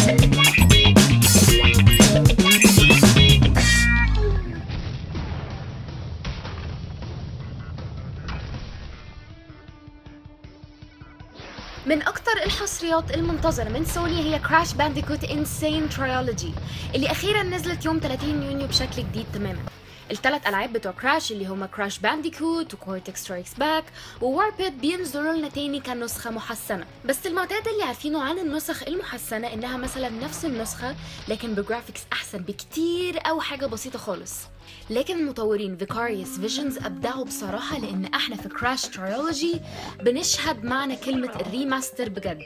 من أكتر الحصريات المنتظرة من سوني هي كراش بانديكوت انسين ترايولوجي اللي أخيرا نزلت يوم 30 يونيو بشكل جديد تماما الثلاث ألعاب بتوع كراش اللي هما كراش بانديكوت وكورتكس سترايكس باك ووربيد بينزلوا لنا تاني كنسخة محسنة بس المعتاد اللي عارفينه عن النسخ المحسنة إنها مثلا نفس النسخة لكن بجرافيكس أحسن بكتير أو حاجة بسيطة خالص لكن مطورين فيكاريوس فيجنز ابدعوا بصراحه لان احنا في كراش ترايولوجي بنشهد معنى كلمه الريماستر بجد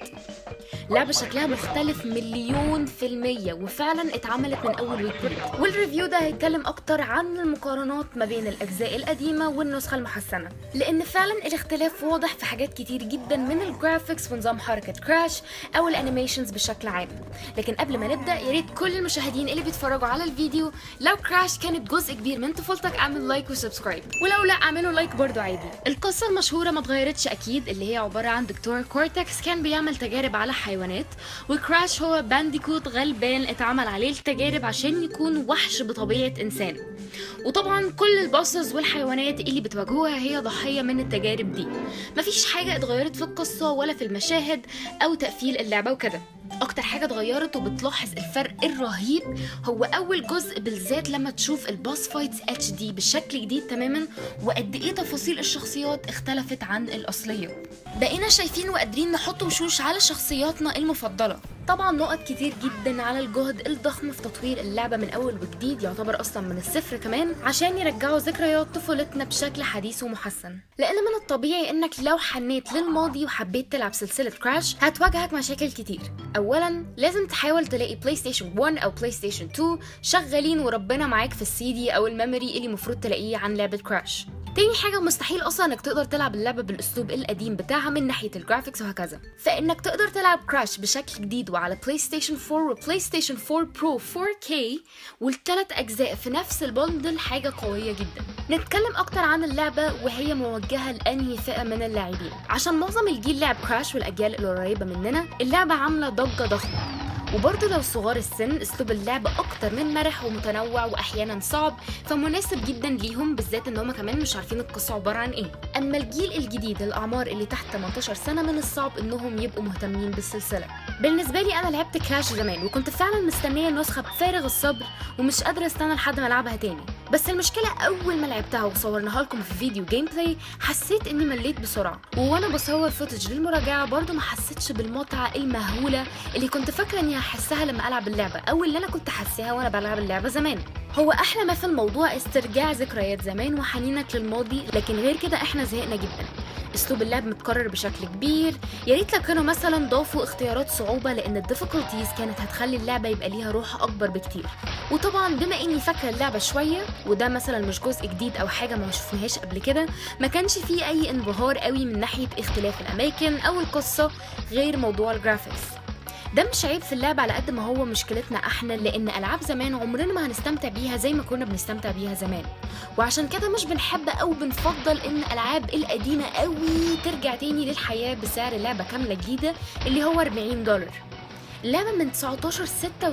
لعبة شكلها مختلف مليون في المية وفعلا اتعملت من أول وجديد والريفيو ده هيتكلم أكتر عن المقارنات ما بين الأجزاء القديمة والنسخة المحسنة لأن فعلا الاختلاف واضح في حاجات كتير جدا من الجرافيكس ونظام حركة كراش أو الأنيميشنز بشكل عام لكن قبل ما نبدأ يا ريت كل المشاهدين اللي بيتفرجوا على الفيديو لو كراش كانت جزء كبير من طفولتك اعمل لايك وسبسكرايب ولو لا اعملوا لايك برضو عادي القصة المشهورة ما اتغيرتش أكيد اللي هي عبارة عن دكتور كورتكس كان بيعمل تجارب على حيوانات وكراش هو بانديكوت غلبان اتعمل عليه التجارب عشان يكون وحش بطبيعة إنسان وطبعا كل الباسز والحيوانات اللي بتواجهوها هي ضحية من التجارب دي مفيش حاجة اتغيرت في القصة ولا في المشاهد أو تقفيل اللعبة وكده اكتر حاجه اتغيرت وبتلاحظ الفرق الرهيب هو اول جزء بالذات لما تشوف الباس فايتس اتش دي بشكل جديد تماما وقد ايه تفاصيل الشخصيات اختلفت عن الاصليه بقينا شايفين وقادرين نحط وشوش على شخصياتنا المفضله طبعا نقط كتير جدا على الجهد الضخم في تطوير اللعبه من اول وجديد يعتبر اصلا من الصفر كمان عشان يرجعوا ذكريات طفولتنا بشكل حديث ومحسن لان من الطبيعي انك لو حنيت للماضي وحبيت تلعب سلسله كراش هتواجهك مشاكل كتير اولا لازم تحاول تلاقي بلاي ستيشن 1 او بلاي ستيشن 2 شغالين وربنا معاك في السي دي او الميموري اللي المفروض تلاقيه عن لعبه كراش تاني حاجة مستحيل أصلا إنك تقدر تلعب اللعبة بالأسلوب القديم بتاعها من ناحية الجرافيكس وهكذا فإنك تقدر تلعب كراش بشكل جديد وعلى بلاي ستيشن 4 وبلاي ستيشن 4 برو 4K والثلاث أجزاء في نفس البندل حاجة قوية جدا نتكلم أكتر عن اللعبة وهي موجهة لأنهي فئة من اللاعبين عشان معظم الجيل لعب كراش والأجيال القريبة مننا اللعبة عاملة ضجة ضخمة وبرضه لو صغار السن اسلوب اللعب اكتر من مرح ومتنوع واحيانا صعب فمناسب جدا ليهم بالذات ان هم كمان مش عارفين القصه عباره عن ايه اما الجيل الجديد الاعمار اللي تحت 18 سنه من الصعب انهم يبقوا مهتمين بالسلسله بالنسبه لي انا لعبت كراش زمان وكنت فعلا مستنيه النسخه بفارغ الصبر ومش قادره استنى لحد ما العبها تاني بس المشكله اول ما لعبتها وصورناها لكم في فيديو جيم بلاي حسيت اني مليت بسرعه وانا بصور فوتج للمراجعه برضه ما حسيتش بالمتعه المهوله اللي كنت فاكره اني هحسها لما العب اللعبه او اللي انا كنت حاساها وانا بلعب اللعبه زمان هو احلى ما في الموضوع استرجاع ذكريات زمان وحنينك للماضي لكن غير كده احنا زهقنا جدا اسلوب اللعب متكرر بشكل كبير يا ريت لو كانوا مثلا ضافوا اختيارات صعوبه لان الديفيكولتيز كانت هتخلي اللعبه يبقى ليها روح اكبر بكتير وطبعا بما اني فاكره اللعبه شويه وده مثلا مش جزء جديد او حاجه ما شفناهاش قبل كده ما كانش فيه اي انبهار قوي من ناحيه اختلاف الاماكن او القصه غير موضوع الجرافيكس ده مش عيب في اللعب على قد ما هو مشكلتنا احنا لان العاب زمان عمرنا ما هنستمتع بيها زي ما كنا بنستمتع بيها زمان وعشان كده مش بنحب او بنفضل ان الالعاب القديمه قوي ترجع تاني للحياه بسعر لعبه كامله جديده اللي هو 40 دولار اللعبة من 19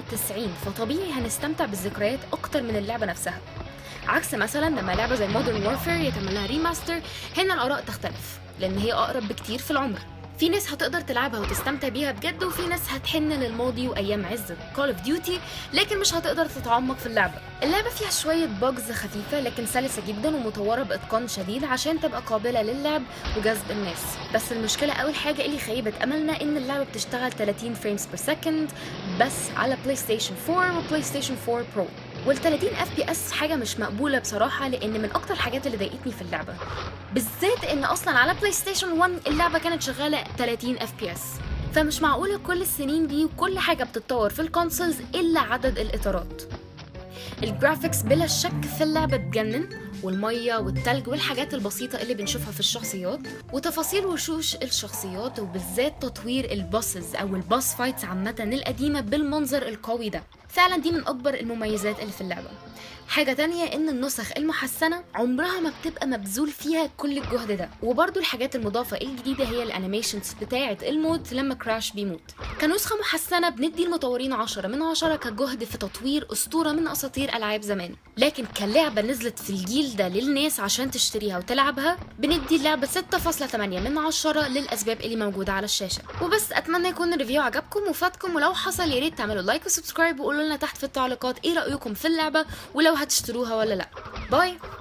96 فطبيعي هنستمتع بالذكريات أكتر من اللعبة نفسها عكس مثلا لما لعبة زي مودرن وورفير يتعمل لها ريماستر هنا الآراء تختلف لأن هي أقرب بكتير في العمر في ناس هتقدر تلعبها وتستمتع بيها بجد وفي ناس هتحن للماضي وايام عز كول اوف ديوتي لكن مش هتقدر تتعمق في اللعبه اللعبه فيها شويه باجز خفيفه لكن سلسه جدا ومطوره باتقان شديد عشان تبقى قابله للعب وجذب الناس بس المشكله اول حاجه اللي خيبت املنا ان اللعبه بتشتغل 30 فريمز بير سكند بس على بلاي ستيشن 4 وبلاي ستيشن 4 برو وال 30 اف بي اس حاجه مش مقبوله بصراحه لان من اكتر الحاجات اللي ضايقتني في اللعبه بالذات ان اصلا على بلاي ستيشن 1 اللعبه كانت شغاله 30 اف بي اس فمش معقوله كل السنين دي وكل حاجه بتتطور في الكونسولز الا عدد الاطارات الجرافيكس بلا شك في اللعبة تجنن والمية والتلج والحاجات البسيطة اللي بنشوفها في الشخصيات وتفاصيل وشوش الشخصيات وبالذات تطوير الباسز أو الباس فايتس عامة القديمة بالمنظر القوي ده فعلا دي من اكبر المميزات اللي في اللعبه حاجة تانية إن النسخ المحسنة عمرها ما بتبقى مبذول فيها كل الجهد ده وبرضو الحاجات المضافة الجديدة هي الانيميشنز بتاعة الموت لما كراش بيموت كنسخة محسنة بندي المطورين 10 من 10 كجهد في تطوير أسطورة من أساطير ألعاب زمان لكن كلعبة نزلت في الجيل ده للناس عشان تشتريها وتلعبها بندي اللعبة 6.8 من 10 للأسباب اللي موجودة على الشاشة وبس أتمنى يكون الريفيو عجبكم وفاتكم ولو حصل يا ريت تعملوا لايك وسبسكرايب وقولوا لنا تحت في التعليقات ايه رأيكم في اللعبة ولو هتشتروها ولا لا باي